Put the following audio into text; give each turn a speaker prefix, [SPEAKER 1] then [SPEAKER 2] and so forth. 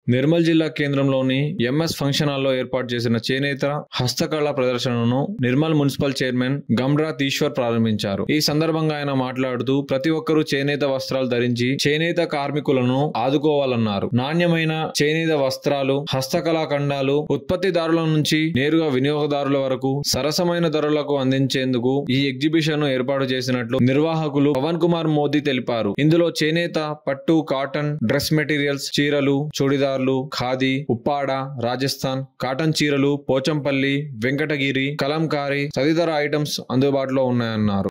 [SPEAKER 1] నిర్మల్ జిల్లా కేంద్రంలోని MS function హాల్లో ఏర్పాటు చేసిన చేనేత హస్తకళ ప్రదర్శనను నిర్మల్ మున్సిపల్ చైర్మన్ గమ్రాత్ ఈశ్వర్ ప్రారంభించారు ఈ సందర్భంగా ఆయన మాట్లాడుతూ ప్రతి ఒక్కరూ చేనేత వస్త్రాలు ధరించి చేనేత కార్మికులను ఆదుకోవాలన్నారు నాణ్యమైన చేనేత వస్త్రాలు హస్తకళా ఖండాలు ఉత్పత్తిదారుల నుంచి నేరుగా వినియోగదారుల వరకు సరసమైన ధరలకు అందించేందుకు ఈ ఎగ్జిబిషన్ ను ఏర్పాటు చేసినట్లు నిర్వాహకులు పవన్ కుమార్ మోదీ తెలిపారు ఇందులో చేనేత పట్టు కాటన్ డ్రెస్ మెటీరియల్స్ చీరలు చూడిదార్లు ఖాదీ ఉప్పాడ రాజస్థాన్ కాటన్ చీరలు పోచంపల్లి వెంకటగిరి కలంకారీ తదితర ఐటమ్స్ అందుబాటులో ఉన్నాయన్నారు